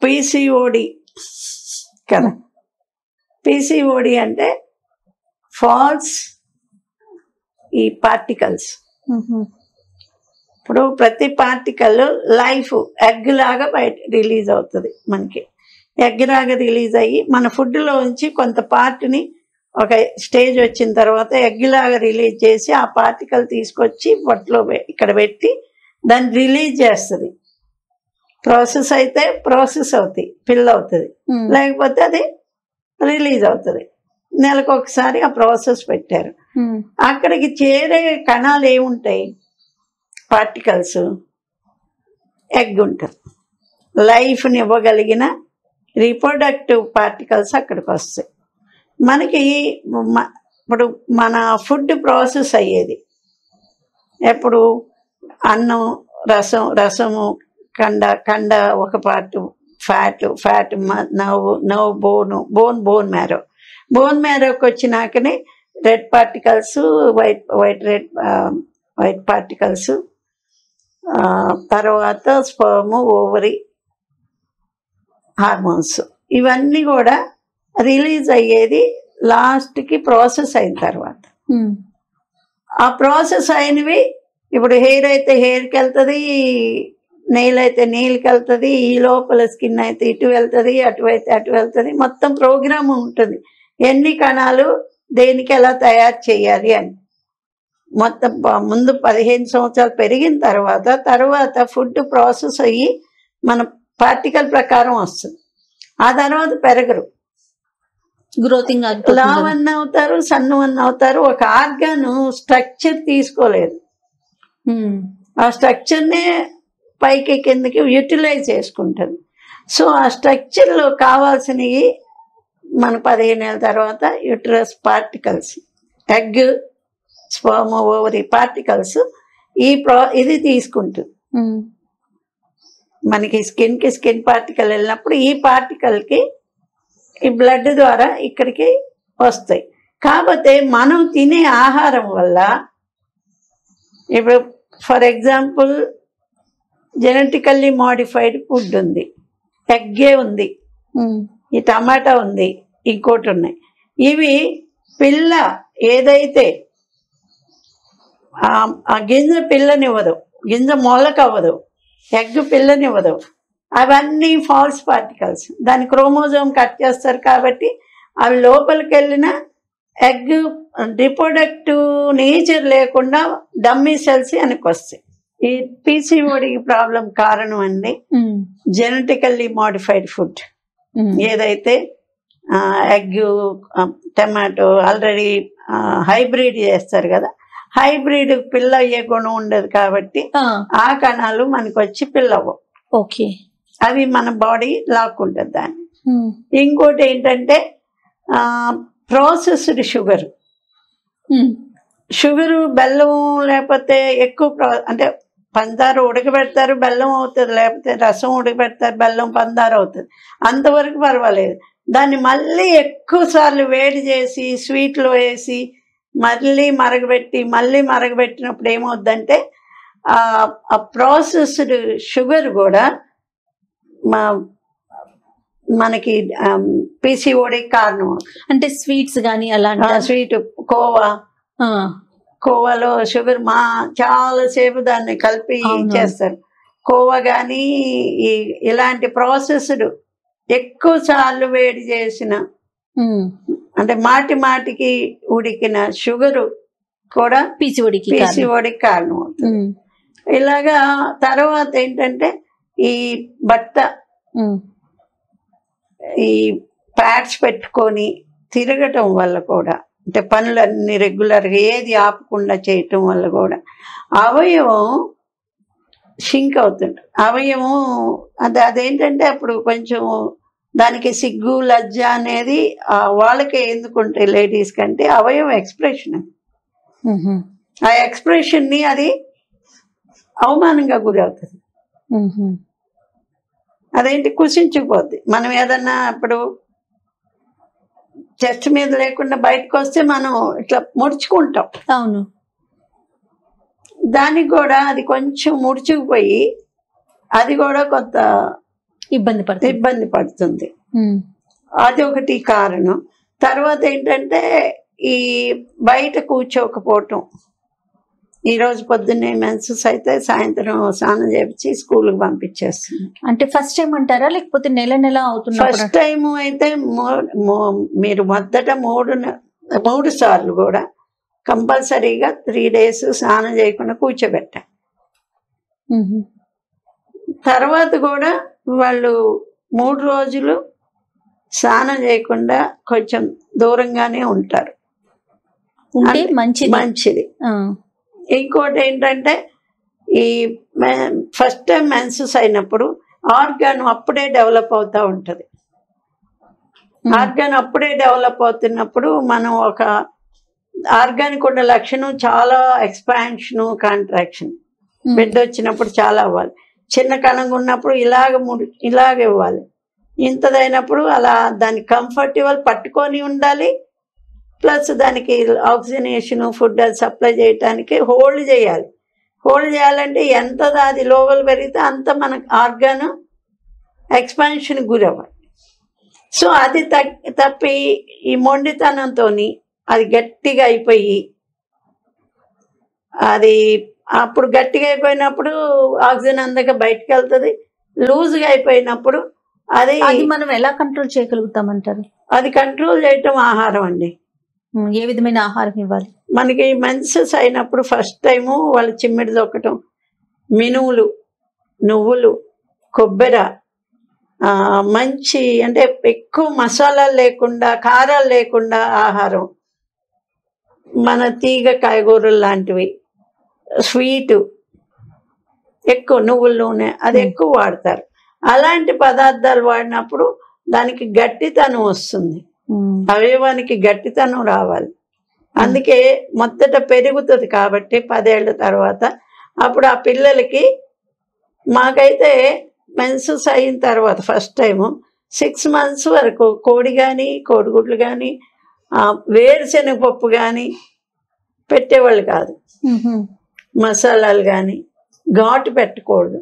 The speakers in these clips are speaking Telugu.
పీసీఓడి కదా పీసీఓడి అంటే ఫాల్స్ ఈ పార్టికల్స్ ఇప్పుడు ప్రతి పార్టికల్ లైఫ్ ఎగ్ లాగా బయట రిలీజ్ అవుతుంది మనకి ఎగ్ లాగా రిలీజ్ అయ్యి మన ఫుడ్లో ఉంచి కొంత పార్ట్ని ఒక స్టేజ్ వచ్చిన తర్వాత ఎగ్ లాగా రిలీజ్ చేసి ఆ పార్టికల్ తీసుకొచ్చి పొట్టలో పె- ఇక్కడ పెట్టి దాన్ని రిలీజ్ చేస్తుంది ప్రాసెస్ అయితే ప్రాసెస్ అవుతాయి ఫిల్ అవుతుంది లేకపోతే అది రిలీజ్ అవుతుంది నెలకు ఒకసారి ఆ ప్రాసెస్ పెట్టారు అక్కడికి చేరే కణాలు ఏముంటాయి పార్టికల్స్ ఎగ్ ఉంటుంది లైఫ్ని ఇవ్వగలిగిన రీప్రొడక్టివ్ పార్టికల్స్ అక్కడికి వస్తాయి మనకి మ- ఇప్పుడు మన ఫుడ్ ప్రాసెస్ అయ్యేది ఎప్పుడు అన్నం రసం రసము కండ కండ ఒక పార్ట్ ఫ్యాట్ ఫ్యాట్ నవ్వు నవ్వు bone bone bone marrow bone మ్యారోకి వచ్చినాకనే red particles white white red white particles తర్వాత స్పర్మ్ ఓవరీ హార్మోన్స్ ఇవన్నీ కూడా రిలీజ్ అయ్యేది లాస్ట్కి ప్రాసెస్ అయిన తర్వాత ఆ ప్రాసెస్ అయినవి ఇప్పుడు హెయిర్ అయితే హెయిర్కి వెళ్తుంది నెయిల్ అయితే నెయిల్కి వెళ్తుంది ఈ లోపల స్కిన్ అయితే ఇటు వెళ్తుంది అటు అయితే అటు వెళ్తుంది మొత్తం ప్రోగ్రామ్ ఉంటుంది ఎన్ని కణాలు దేనికి ఎలా తయారు చేయాలి అని మొత్తం ప- ముందు పదిహేను సంవత్సరాలు పెరిగిన తర్వాత తర్వాత ఫుడ్ ప్రాసెస్ అయ్యి మన పార్టికల్ ప్రకారం వస్తుంది ఆ తర్వాత పెరగరు గ్రోతింగ్ లావ్ అన్న అవుతారు సన్నం అన్న అవుతారు ఒక ఆర్గాన్ స్ట్రక్చర్ తీసుకోలేదు ఆ స్ట్రక్చర్నే పైకి కిందకి యూటిలైజ్ చేసుకుంటుంది సో ఆ స్ట్రక్చర్లో కావాల్సినవి మన పదిహేను ఏళ్ళ తర్వాత uterus particles egg sperm ovary particles ఈ ప్రా ఇది తీసుకుంటుంది మనకి స్కిన్కి స్కిన్ పార్టికల్ వెళ్ళినప్పుడు ఈ పార్టికల్కి ఈ బ్లడ్ ద్వారా ఇక్కడికి వస్తాయి కాకపోతే మనం తినే ఆహారం వల్ల ఇప్పుడు for example genetically modified food ఉంది ఎగ్గే ఉంది ఈ టమాటా ఉంది ఇంకోటి ఉన్నాయి ఇవి పిల్ల ఏదైతే ఆ- ఆ గింజ పిల్లనివ్వదు గింజ మొలకవ్వదు ఎగ్ పిల్లనివ్వదు అవన్నీ ఫాల్స్ పార్టికల్స్ దాని క్రోమోజోమ్ కట్ చేస్తారు కాబట్టి అవి లోపలికి వెళ్ళిన ఎగ్ రిప్రొడక్టివ్ నేచర్ లేకుండా డమ్మీ సెల్స్ వెనక్కి వస్తాయి ఈ పీసీఓడికి ప్రాబ్లం కారణం అండి జెనెటికల్లీ మాడిఫైడ్ ఫుడ్ ఏదైతే ఎగ్ టమాటో ఆల్రెడీ హైబ్రిడ్ చేస్తారు కదా హైబ్రిడ్ పిల్ల అయ్యే గుణం ఉండదు కాబట్టి ఆ కణాలు మనకు వచ్చి పిల్లవు ఓకే అవి మన బాడీ లాక్కుంటుంది దాన్ని ఇంకోటి ఏంటంటే ప్రాసెస్డ్ షుగర్ షుగరు బెల్లం లేకపోతే ఎక్కువ ప్రా- అంటే పందారు ఉడకబెడతారు బెల్లం అవుతుంది లేకపోతే రసం ఉడకబెడతారు బెల్లం పందారు అవుతుంది అంతవరకు పర్వాలేదు దాన్ని మళ్ళీ ఎక్కువ సార్లు వేడి చేసి స్వీట్లో వేసి మళ్ళీ మరగబెట్టి మళ్ళీ మరగబెట్టినప్పుడు ఏమవుద్దంటే ఆ- ఆ ప్రాసెస్డ్ షుగర్ కూడా మా మనకి పీసీఓడి కారణం అంటే స్వీట్స్ గానీ అలాంటి స్వీట్ కోవా కోవాలో షుగర్ మా చాలాసేపు దాన్ని కలిపి అవును. చేస్తారు కోవా కానీ ఈ ఇలాంటి ప్రాసెస్డ్ ఎక్కువ సార్లు వేడి చేసిన అంటే మాటి మాటికి ఉడికిన షుగరు కూడా పీచివడికి పీసీఓడికి కారణం అవుతుంది ఇలాగా తర్వాత ఏంటంటే ఈ బట్ట ఈ ప్యాడ్స్ పెట్టుకొని తిరగటం వల్ల కూడా అంటే పనులన్నీ రెగ్యులర్గా ఏది ఆపకుండా చేయటం వల్ల కూడా అవయవం షింక్ అవుతుంది అవయవం అది అదేంటంటే అప్పుడు కొంచెం దానికి సిగ్గు లజ్జ అనేది ఆ వాళ్ళకే ఎందుకుంటాయి లేడీస్ కంటే అవయవం ఎక్స్ప్రెషన్ ఆ ఎక్స్ప్రెషన్ని అది అవమానంగా గురి అవుతుంది అదేంటి కుసించుకుపోద్ది మనం ఏదన్నా ఇప్పుడు చెస్ట్ మీద లేకుండా బయటకు వస్తే మనం ఇట్లా ముడుచుకుంటాం అవును దానికి కూడా అది కొంచెం ముడుచుకుపోయి అది కూడా కొంత ఇబ్బంది పడుతుంది ఇబ్బంది పడుతుంది ఉమ్. అది ఒకటి కారణం తర్వాత ఏంటంటే ఈ బయట కూర్చోకపోవటం ఈ రోజు పొద్దున్నే మెన్సెస్ అయితే సాయంత్రం స్నానం చేపించి స్కూల్కి పంపించేస్తుంది అంటే ఫస్ట్ టైం అంటారా లేకపోతే నెల నెల అవుతున్నప్పుడు ఫస్ట్ టైం అయితే మో- మో- మీరు మొదట మూడు న- మూడు సార్లు కూడా కంపల్సరీగా త్రీ డేస్ స్నానం చేయకుండా కూర్చోబెట్టా ఉహు. తర్వాత కూడా వాళ్ళు మూడు రోజులు స్నానం చేయకుండా కొంచెం దూరంగానే ఉంటారు ఉంటే అంటే మంచిది మంచిది ఆ. ఇంకోటి ఏంటంటే ఈ ఫస్ట్ టైం మెన్సెస్ అయినప్పుడు ఆర్గాన్ అప్పుడే డెవలప్ అవుతూ ఉంటుంది ఉమ్. ఆర్గాన్ అప్పుడే డెవలప్ అవుతున్నప్పుడు మనం ఒక ఆర్గానిక్ ఉన్న లక్షణం చాలా ఎక్స్పాన్షన్ కాంట్రాక్షన్ ఉమ్. బిడ్డ వచ్చినప్పుడు చాలా అవ్వాలి చిన్న కణంగా ఉన్నప్పుడు ఇలాగ ముడి ఇలాగ ఇవ్వాలి ఇంతదైనప్పుడు అలా దాని కంఫర్టబుల్ పట్టుకొని ఉండాలి ప్లస్ దానికి ఆక్సిజనేషన్ ఫుడ్ అది సప్లై చేయడానికి హోల్డ్ చేయాలి హోల్డ్ చేయాలంటే ఎంత అది లోపల పెరిగితే అంత మన ఆర్గాన్ ఎక్స్పాన్షన్ గురవ్వాలి సో అది తగ్- తప్పి ఈ మొండితనంతో అది గట్టిగా అయిపోయి అది అప్పుడు గట్టిగా అయిపోయినప్పుడు ఆక్సిజన్ అందక బయటకు వెళ్తుంది లూజ్గా అయిపోయినప్పుడు అది అది మనం ఎలా కంట్రోల్ చేయగలుగుతాం అంటారు అది కంట్రోల్ చేయటం ఆహారం అండి ఉమ్, ఏ విధమైన ఆహారం ఇవ్వాలి మనకి మెన్సెస్ అయినప్పుడు ఫస్ట్ టైము వాళ్ళు చిమ్మిడి దొక్కటం మినువులు నువ్వులు కొబ్బెర ఆ, మంచి అంటే ఎక్కువ మసాలాలు లేకుండా కారాలు లేకుండా ఆహారం మన తీగ కాయగూరలు లాంటివి స్వీటు ఎక్కువ నువ్వుల నూనె అది ఎక్కువ వాడతారు అలాంటి పదార్థాలు వాడినప్పుడు దానికి గట్టితనం వస్తుంది ఉమ్. అవయవానికి గట్టితనం రావాలి అందుకే మొదట పెరుగుతుంది కాబట్టి పదేళ్ల తర్వాత అప్పుడు ఆ పిల్లలకి మాకైతే మెన్సెస్ అయిన తర్వాత ఫస్ట్ టైము సిక్స్ మంత్స్ వరకు కోడి కానీ కోడిగుడ్లు కానీ వేరుశనగ పప్పు కానీ పెట్టేవాళ్ళు కాదు ఉహు. మసాలాలు కానీ ఘాటు పెట్టకూడదు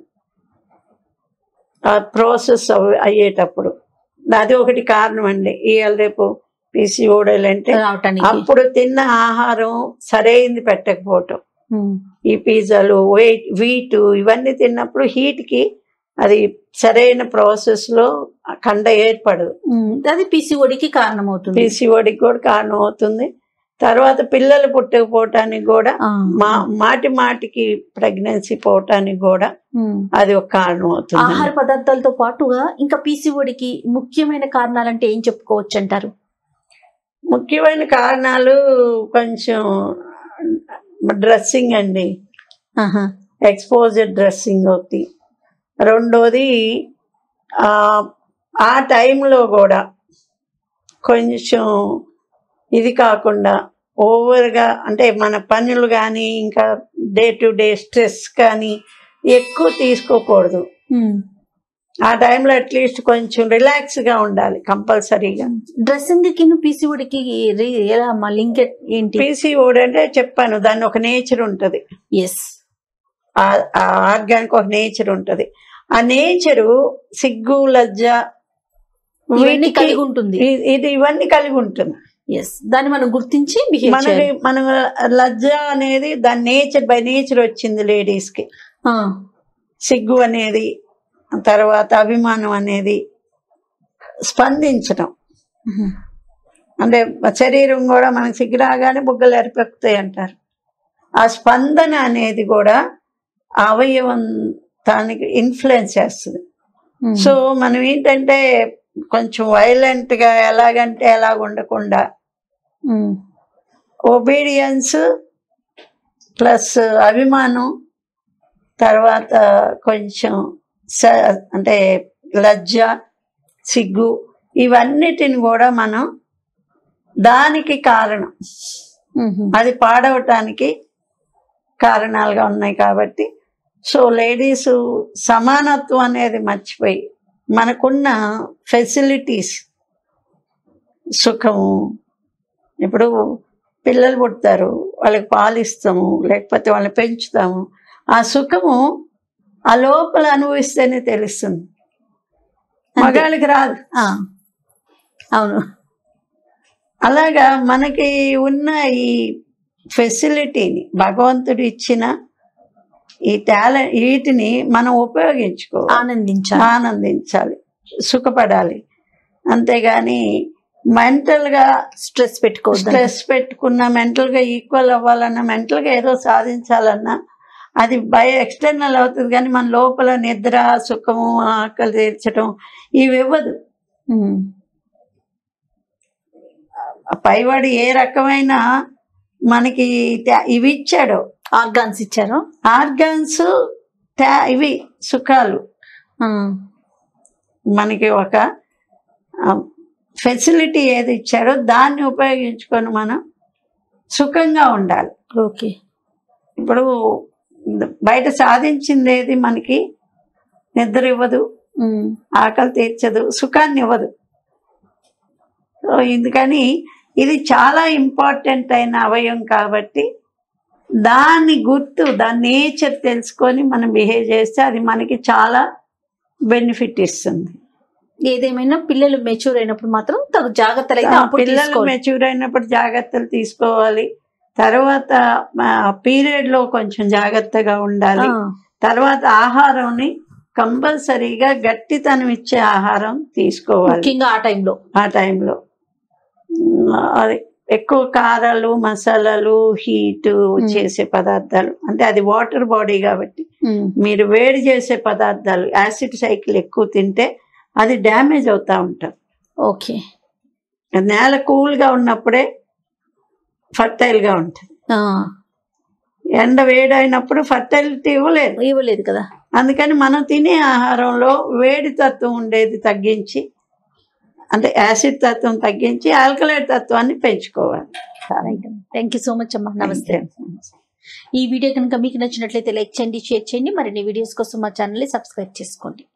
ఆ ప్రాసెస్ అవ్- అయ్యేటప్పుడు అది ఒకటి కారణం అండి ఇవాళ రేపు పీసీఓడీలు అంటే రావటానికి అప్పుడు తిన్న ఆహారం సరైంది పెట్టకపోవటం ఉమ్. ఈ పిజ్జాలు వెయిట్ వీటు ఇవన్నీ తిన్నప్పుడు హీట్కి అది సరైన ప్రాసెస్లో కండ ఏర్పడదు ఉమ్. అది పిసిఓడికి కారణం అవుతుంది పీసీఓడికి కూడా కారణం అవుతుంది తర్వాత పిల్లలు పుట్టకపోవటానికి కూడా ఆ. మా మాటి మాటికి ప్రెగ్నెన్సీ పోవటానికి కూడా ఉమ్. అది ఒక కారణం అవుతుంది ఆహార పదార్థాలతో పాటుగా ఇంకా పీసీఓడికి ముఖ్యమైన కారణాలంటే ఏం చెప్పుకోవచ్చు అంటారు ముఖ్యమైన కారణాలు కొంచెం డ్రెస్సింగ్ అండి ఆహా. ఎక్స్పోజర్ డ్రెస్సింగ్ ఒకటి రెండోది ఆ, ఆ టైంలో కూడా కొంచెం ఇది కాకుండా ఓవర్గా అంటే మన పనులు కానీ ఇంకా డే టు డే స్ట్రెస్ కానీ ఎక్కువ తీసుకోకూడదు ఉమ్. ఆ టైంలో అట్లీస్ట్ కొంచెం రిలాక్స్గా ఉండాలి కంపల్సరీగా డ్రెస్సింగ్ కి పీసీఓడికి ఎలా మా లింక్ ఏంటి పీసీఓడి అంటే చెప్పాను దాన్ని ఒక నేచర్ ఉంటుంది ఎస్ ఆ ఆర్గానిక్ ఒక నేచర్ ఉంటది ఆ నేచరు సిగ్గు లజ్జ ఇవన్నీ వీటికి కలిగి ఉంటుంది ఇ- ఇది ఇవన్నీ కలిగి ఉంటుంది ఎస్ దాన్ని మనం గుర్తించి బిహేవ్ మనకి చేయాలి మన లజ్జ అనేది దాని నేచర్ బై నేచర్ వచ్చింది లేడీస్ కి ఆ. సిగ్గు అనేది తర్వాత అభిమానం అనేది స్పందించడం ఉహు. అంటే శరీరం కూడా మనకి సిగ్గు రాగానే బుగ్గలు ఎరిపెక్కుతాయి అంటారు ఆ స్పందన అనేది కూడా ఆ అవయవం దానికి ఇన్ఫ్లుయెన్స్ చేస్తుంది ఉమ్. సో మనం ఏంటంటే కొంచెం వైలెంట్ గా ఎలాగంటే ఎలాగ ఉండకుండా ఉమ్. ఒబీడియన్స్ ప్లస్ అభిమానం తర్వాత కొంచెం స- అంటే లజ్జ సిగ్గు ఇవన్నిటిని కూడా మనం దానికి కారణం ఉహు. అది పాడవటానికి కారణాలుగా ఉన్నాయి కాబట్టి సో లేడీస్ సమానత్వం అనేది మర్చిపోయి మనకున్న ఫెసిలిటీస్ సుఖము ఇప్పుడు పిల్లలు పుడతారు వాళ్ళకి పాలు ఇస్తాము లేకపోతే వాళ్ళని పెంచుతాము ఆ సుఖము ఆ లోపల అనుభవిస్తేనే తెలుస్తుంది మగాళ్ళకి రాదు ఆ. అవును అలాగా మనకి ఉన్న ఈ ఫెసిలిటీని భగవంతుడు ఇచ్చిన ఈ టాలెంట్ వీటిని మనం ఉపయోగించుకోవాలి ఆనందించాలి ఆనందించాలి సుఖపడాలి అంతేగాని మెంటల్గా స్ట్రెస్ పెట్టుకోవద్దు స్ట్రెస్ పెట్టుకున్న మెంటల్గా ఈక్వల్ అవ్వాలన్నా మెంటల్గా ఏదో సాధించాలన్నా అది బయ ఎక్స్టర్నల్ అవుతుంది కానీ మన లోపల నిద్ర సుఖము ఆకలి తీర్చడం ఇవి ఇవ్వదు ఉమ్. ఆ పైవాడు ఏ రకమైన మనకి త్యా- ఇవి ఇచ్చాడో ఆర్గాన్స్ ఇచ్చారు ఆర్గాన్స్ ఇవి సుఖాలు ఆ. మనకి ఒక ఫెసిలిటీ ఏది ఇచ్చాడో దాన్ని ఉపయోగించుకొని మనం సుఖంగా ఉండాలి ఓకే ఇప్పుడు బయట సాధించింది ఏది మనకి నిద్ర ఇవ్వదు ఉమ్. ఆకలి తీర్చదు సుఖాన్ని ఇవ్వదు సో ఎందుకని ఇది చాలా ఇంపార్టెంట్ అయిన అవయవం కాబట్టి దాని గుర్తు దాని నేచర్ తెలుసుకొని మనం బిహేవ్ చేస్తే అది మనకి చాలా బెనిఫిట్ ఇస్తుంది ఏదేమైనా పిల్లలు మెచ్యూర్ అయినప్పుడు మాత్రం తగు జాగ్రత్తలు అయితే ఆ అప్పుడు పిల్లలు తీసుకోవాలి. మెచ్యూర్ అయినప్పుడు జాగ్రత్తలు తీసుకోవాలి తర్వాత పీరియడ్ లో కొంచెం జాగ్రత్తగా ఉండాలి ఆ. తర్వాత ఆహారంని కంపల్సరీగా గట్టితనం ఇచ్చే ఆహారం తీసుకోవాలి ముఖ్యంగా ఆ టైంలో ఆ టైంలో అది ఎక్కువ కారాలు మసాలాలు హీట్ చేసే పదార్థాలు అంటే అది వాటర్ బాడీ కాబట్టి మీరు వేడి చేసే పదార్థాలు యాసిడ్ సైకిల్ ఎక్కువ తింటే అది డ్యామేజ్ అవుతా ఉంటారు ఓకే నేల కూల్గా ఉన్నప్పుడే ఫర్టైల్గా ఉంటుంది ఆ. ఎండ వేడైనప్పుడు ఫర్టైలిటీ ఇవ్వలేదు ఇవ్వలేదు కదా అందుకని మనం తినే ఆహారంలో వేడి తత్వం ఉండేది తగ్గించి అంటే యాసిడ్ తత్వం తగ్గించి ఆల్కలైడ్ తత్వాన్ని పెంచుకోవాలి థ్యాంక్ యూ సో మచ్ అమ్మా నమస్తే ఈ వీడియో కనుక మీకు నచ్చినట్లయితే లైక్ చేయండి షేర్ చేయండి మరిన్ని వీడియోస్ కోసం మా ఛానల్ని సబ్స్క్రైబ్ చేసుకోండి